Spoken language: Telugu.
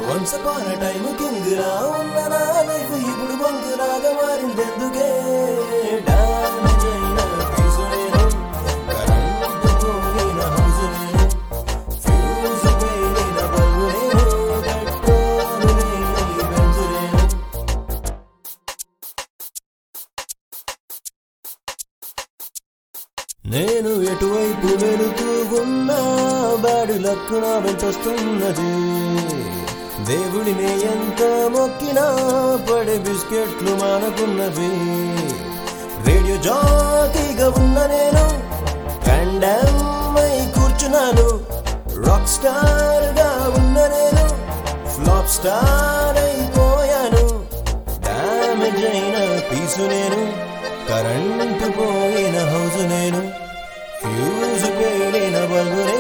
వన్స్ అపాన్ టైం కింగ్లా ఉన్న నా లైఫ్ ఇప్పుడు బంకులాగా మారిందెందుకే డామేజ్ అయిన ఫీజు నేను కరెంటు పోయిన హౌస్ నేను ఫ్యూజ్ పేలిన బల్బు నేను పెట్రోలు లేని బెంజు నేను నేను ఎటువైపు వెళుతూ ఉన్నా బాడు లక్కు నా వెంటొస్తున్నది దేవుడిని ఎంత మొక్కినా పడే బిస్కెట్లు మానకున్నవి రేడియో జాకీగా ఉన్న నేను కండమ్మై కూర్చున్నాను రాక్ స్టార్ గా ఉన్న నేను ఫ్లాప్ స్టార్ అయిపోయాను డామేజ్ అయిన పీసు నేను కరెంటు పోయిన హౌస్ నేను ఫ్యూజ్ పేలిన బల్బు నేను